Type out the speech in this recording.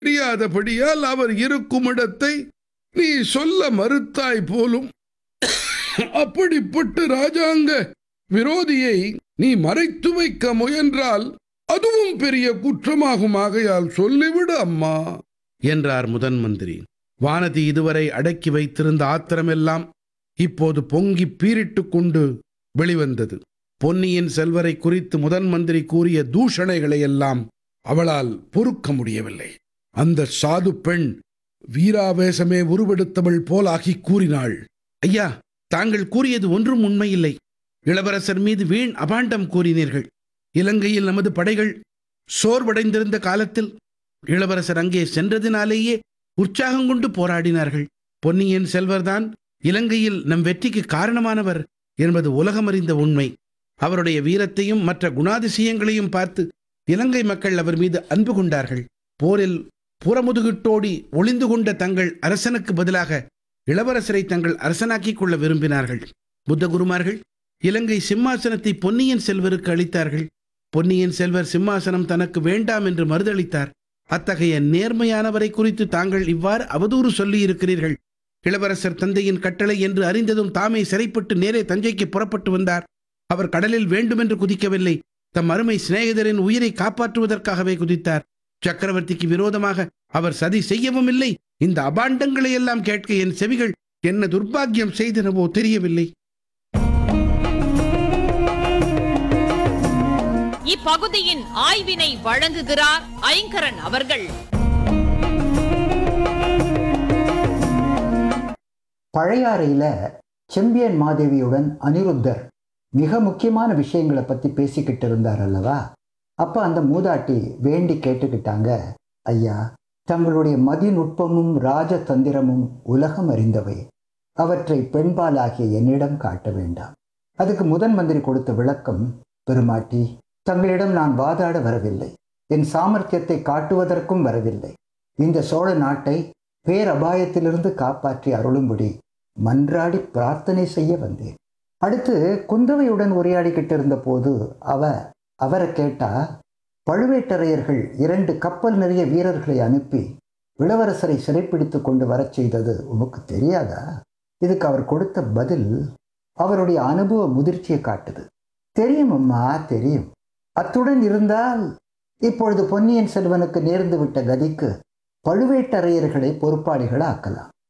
தெரியாதபடியால் அவர் இருக்கும் இடத்தை நீ சொல்ல மறுத்தாய் போலும் அப்படிப்பட்ட ராஜாங்க விரோதியை நீ மறைத்து வைக்க முயன்றால் அதுவும் பெரிய குற்றமாகும் ஆகையால் சொல்லிவிடு அம்மா என்றார் முதன் மந்திரி வானதி இதுவரை அடக்கி வைத்திருந்த ஆத்திரமெல்லாம் இப்போது பொங்கி பீரிட்டுக் கொண்டு வெளிவந்தது பொன்னியின் செல்வரை குறித்து முதன் மந்திரி கூறிய தூஷணைகளை எல்லாம் அவளால் பொறுக்க முடியவில்லை அந்த சாது பெண் வீராவேசமே உருவெடுத்தவள் போலாகி கூறினாள் ஐயா தாங்கள் கூறியது ஒன்றும் உண்மையில்லை இளவரசர் மீது வீண் அபாண்டம் கூறினீர்கள் இலங்கையில் நமது படைகள் சோர்வடைந்திருந்த காலத்தில் இளவரசர் அங்கே சென்றதினாலேயே உற்சாகம் கொண்டு போராடினார்கள் பொன்னியின் செல்வர்தான் இலங்கையில் நம் வெற்றிக்கு காரணமானவர் என்பது உலகமறிந்த உண்மை அவருடைய வீரத்தையும் மற்ற குணாதிசயங்களையும் பார்த்து இலங்கை மக்கள் அவர் மீது அன்பு கொண்டார்கள் போரில் புறமுதுகிட்டோடி ஒளிந்து கொண்ட தங்கள் அரசனுக்கு பதிலாக இளவரசரை தங்கள் அரசனாக்கிக் கொள்ள விரும்பினார்கள் புத்த குருமார்கள் இலங்கை சிம்மாசனத்தை பொன்னியின் செல்வருக்கு அளித்தார்கள் பொன்னியின் செல்வர் சிம்மாசனம் தனக்கு வேண்டாம் என்று மறுதளித்தார் அத்தகைய நேர்மையானவரை குறித்து தாங்கள் இவ்வாறு அவதூறு சொல்லி இருக்கிறீர்கள் இளவரசர் தந்தையின் கட்டளை என்று அறிந்ததும் தாமே சிறைப்பட்டு நேரே தஞ்சைக்கு புறப்பட்டு வந்தார் அவர் கடலில் வேண்டுமென்று குதிக்கவில்லை தம் அருமை சிநேகிதரின் உயிரை காப்பாற்றுவதற்காகவே குதித்தார் சக்கரவர்த்திக்கு விரோதமாக அவர் சதி செய்யவும் இல்லை இந்த அபாண்டங்களை எல்லாம் கேட்க என் செவிகள் என்ன துர்பாக்கியம் செய்தனவோ தெரியவில்லை இப்பகுதியின் ஆய்வினை வழங்குகிறார் ஐங்கரன் அவர்கள் பழையாறையில் செம்பியன் மாதேவியுடன் அனிருத்தர் மிக முக்கியமான விஷயங்களை பற்றி பேசிக்கிட்டு இருந்தார் அல்லவா அப்போ அந்த மூதாட்டி வேண்டி கேட்டுக்கிட்டாங்க ஐயா தங்களுடைய மதிநுட்பமும் ராஜதந்திரமும் உலகம் அறிந்தவை அவற்றை பெண்பாலாகிய என்னிடம் காட்ட வேண்டாம் அதுக்கு முதன் மந்திரி கொடுத்த விளக்கம் பெருமாட்டி தங்களிடம் நான் வாதாட வரவில்லை என் சாமர்த்தியத்தை காட்டுவதற்கும் வரவில்லை இந்த சோழ நாட்டை பேரபாயத்திலிருந்து காப்பாற்றி அருளும்படி மன்றாடி பிரார்த்தனை செய்ய வந்தேன் அடுத்து குந்தவையுடன் உரையாடிக்கிட்டு இருந்த போது அவ அவரை கேட்டா பழுவேட்டரையர்கள் இரண்டு கப்பல் நிறைய வீரர்களை அனுப்பி இளவரசரை சிறைப்பிடித்து கொண்டு வரச் செய்தது உமக்கு தெரியாதா இதுக்கு அவர் கொடுத்த பதில் அவருடைய அனுபவ முதிர்ச்சியை காட்டுது தெரியும் அம்மா தெரியும் அத்துடன் இருந்தால் இப்பொழுது பொன்னியின் செல்வனுக்கு நேர்ந்து விட்ட கதிக்கு பழுவேட்டரையர்களை பொறுப்பாளிகள் ஆக்கலாம்